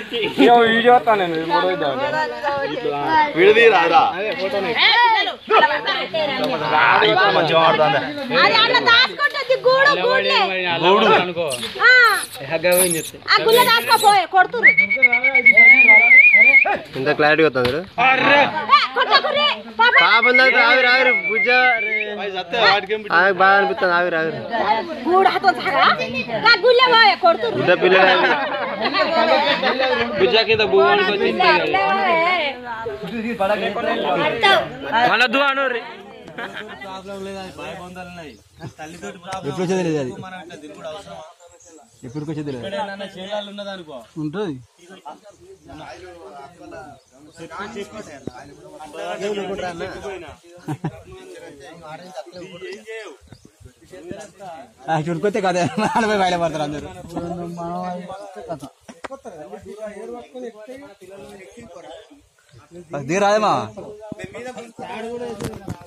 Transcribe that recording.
Video వస్తాను నేను photo ఇద్దాం విడిది రాదా మంచిగా ఆడుతుంది అది అన్న దాచుకుంటుంది గూడు గూడులే ఆ. ఆ గుల్ల దాచుకోపోయే కొడుతురు ఇంత క్లారిటీ వస్తుంది ఏ, కొట్టకుర్రి పాప పాపం ఆవిరి ఆవిరి బుజ్జ ఆమెకు బాగా అనిపిస్తుంది ఆవిరి ఆవిరి గూడు హతో సగా ఆ గుల్ల పోయే కొడుతురు బుడ్డ పిల్లగా మనద్దు అను రే ఎప్పుడు వచ్చేది లేదు అది ఎప్పటికి వచ్చేది లేదు ఉంటుంది చుడుకొస్తే కదా నలభై బయట పడతారు అందరు దిగరాదేమా